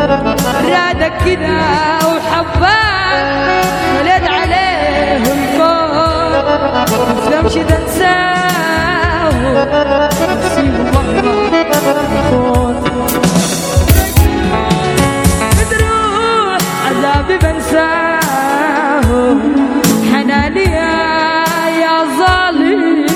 رادك كده وحباك ولد عليه الكون تفهمش تنساه نسيب مرة يخون بتروح عذابي بنساه حناني يا يا ظالم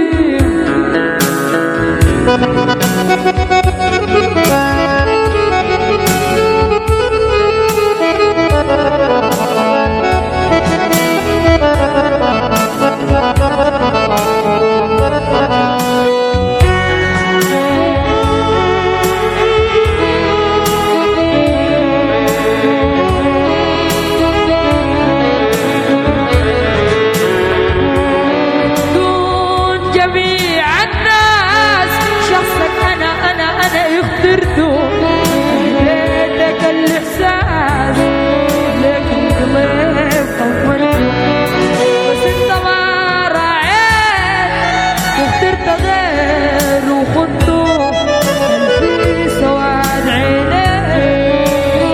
دون جميع الناس شخصك انا انا انا اخترته اديتك الاحساس لكن قلبك طورته بس انت ما راعيت واخترت غير وخنته في سواد عينيك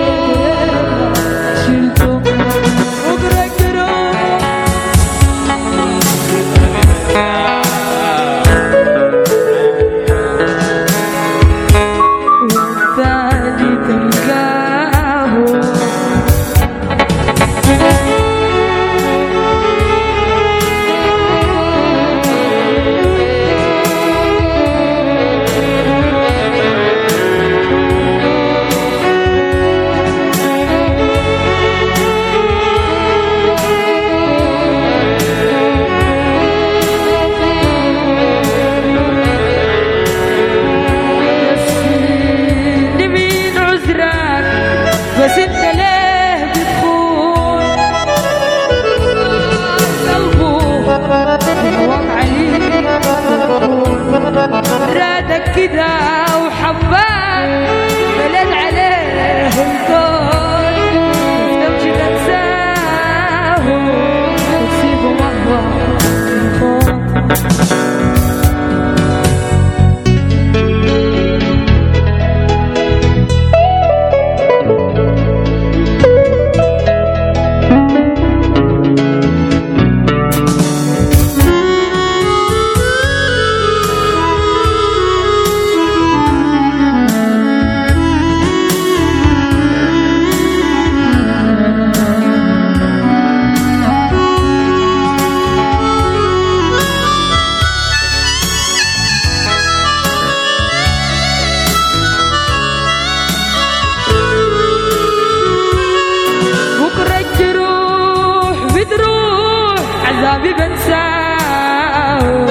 شلته وقرأت روح والثاني تلقاه نسيني مين عذرك بس انت ليه بتخون قلبه هواك عليك رادك كده وحباك بلد عليه الكون تمشي تنساه وتسيبه مرة يخون بكرة تروح بتروح عذابي بنساه